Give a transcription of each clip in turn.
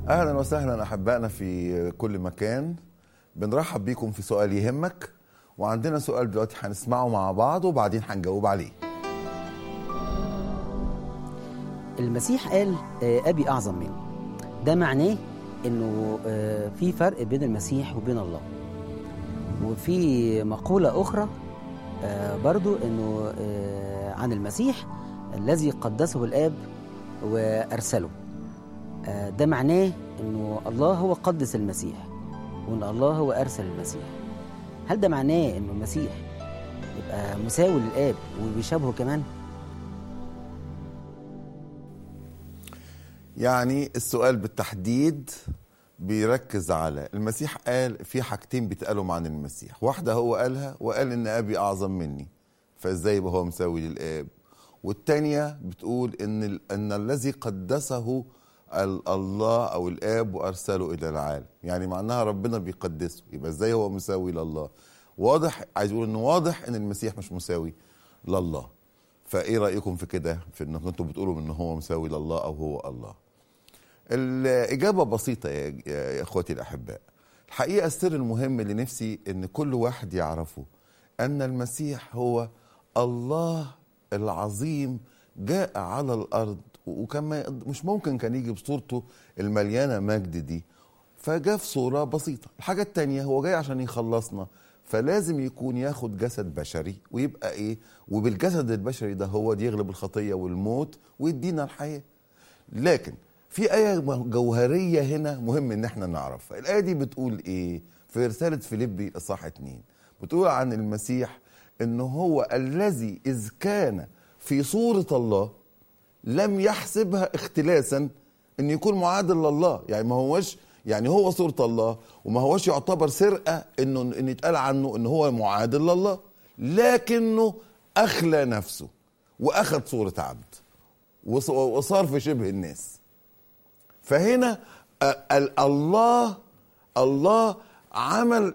اهلا وسهلا احبائنا في كل مكان بنرحب بيكم في سؤال يهمك وعندنا سؤال دلوقتي هنسمعه مع بعض وبعدين هنجاوب عليه المسيح قال آه، أبي أعظم مني ده معناه إنه آه، في فرق بين المسيح وبين الله وفي مقولة أخرى آه، برضو إنه آه، عن المسيح الذي قدسه الآب وأرسله آه، ده معناه إنه الله هو قدس المسيح وإن الله هو أرسل المسيح هل ده معناه إنه المسيح يبقى مساوي للآب وبيشابهه كمان؟ يعني السؤال بالتحديد بيركز على المسيح قال في حاجتين بيتقالوا عن المسيح واحدة هو قالها وقال ان ابي اعظم مني فازاي يبقى هو مساوي للاب والتانية بتقول ان ال- ان الذي قدسه ال- الله او الاب وارسله الى العالم يعني معناها ربنا بيقدسه يبقى ازاي هو مساوي لله واضح عايز اقول انه واضح ان المسيح مش مساوي لله فايه رايكم في كده في انكم انتوا بتقولوا ان هو مساوي لله او هو الله الإجابة بسيطة يا يا إخوتي الأحباء الحقيقة السر المهم اللي نفسي إن كل واحد يعرفه أن المسيح هو الله العظيم جاء على الأرض وكان ما- مش ممكن كان يجي بصورته المليانة مجد دي فجاء في صورة بسيطة الحاجة التانية هو جاي عشان يخلصنا فلازم يكون ياخد جسد بشري ويبقى ايه وبالجسد البشري ده هو يغلب الخطية والموت ويدينا الحياة لكن في آية جوهرية هنا مهم إن احنا نعرفها الآية دي بتقول إيه في رسالة فيليبي إصحاح اتنين بتقول عن المسيح إنه هو الذي إذ كان في صورة الله لم يحسبها اختلاسا ان يكون معادل لله يعني ما هوش يعني هو صورة الله وما هوش يعتبر سرقة انه ان يتقال عنه ان هو معادل لله لكنه اخلى نفسه واخذ صورة عبد وص- وصار في شبه الناس فهنا ال- ال- الله الله عمل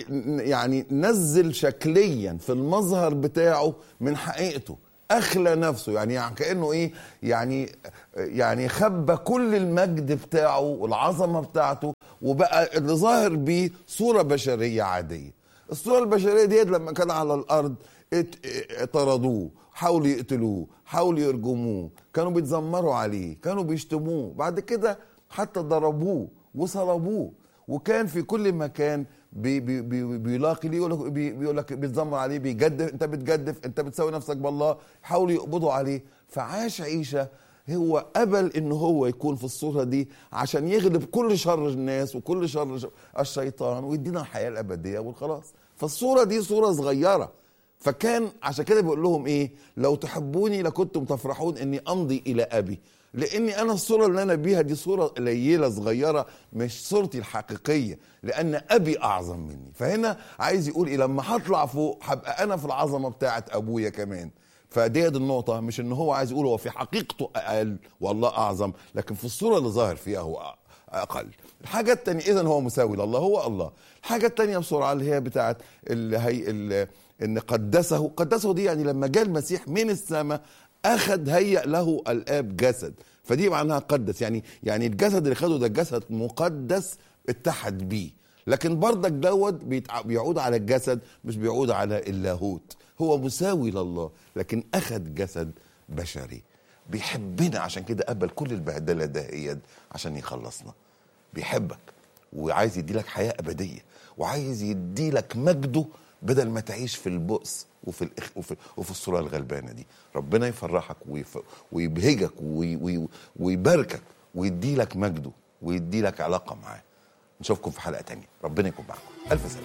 يعني نزل شكليا في المظهر بتاعه من حقيقته اخلى نفسه يعني, يعني كانه ايه يعني يعني خبى كل المجد بتاعه والعظمه بتاعته وبقى اللي ظاهر بيه صوره بشريه عاديه الصوره البشريه ديت لما كان على الارض ات- طردوه حاولوا يقتلوه حاولوا يرجموه كانوا بيتذمروا عليه كانوا بيشتموه بعد كده حتى ضربوه وصلبوه وكان في كل مكان بي بي بي بيلاقي ليه يقول لك بي بيقول لك بيتذمر عليه بيجدف انت بتجدف انت بتساوي نفسك بالله حاولوا يقبضوا عليه فعاش عيشه هو قبل ان هو يكون في الصوره دي عشان يغلب كل شر الناس وكل شر ش- الشيطان ويدينا الحياه الابديه والخلاص فالصوره دي صوره صغيره فكان عشان كده بيقول لهم ايه لو تحبوني لكنتم تفرحون اني امضي الى ابي لاني انا الصوره اللي انا بيها دي صوره قليله صغيره مش صورتي الحقيقيه لان ابي اعظم مني فهنا عايز يقول ايه لما هطلع فوق هبقى انا في العظمه بتاعه ابويا كمان فديت النقطة مش ان هو عايز يقول هو في حقيقته اقل والله اعظم لكن في الصورة اللي ظاهر فيها هو أ- اقل الحاجة التانية اذا هو مساوي لله هو الله الحاجة التانية بسرعة اللي هي بتاعت اللي هي اللي ان قدسه قدسه دي يعني لما جاء المسيح من السماء اخذ هيأ له الاب جسد فدي معناها قدس يعني يعني الجسد اللي خده ده جسد مقدس اتحد بيه لكن برضك دوت بيتع- بيعود على الجسد مش بيعود على اللاهوت هو مساوي لله لكن اخذ جسد بشري بيحبنا عشان كده قبل كل البهدله دهيت عشان يخلصنا بيحبك وعايز يديلك حياه ابديه وعايز يديلك مجده بدل ما تعيش في البؤس وفي الإخ وفي, وفي الصوره الغلبانه دي ربنا يفرحك ويف ويبهجك وي وي ويباركك ويديلك مجده ويديلك علاقه معاه نشوفكم في حلقه تانية ربنا يكون معكم الف سلامه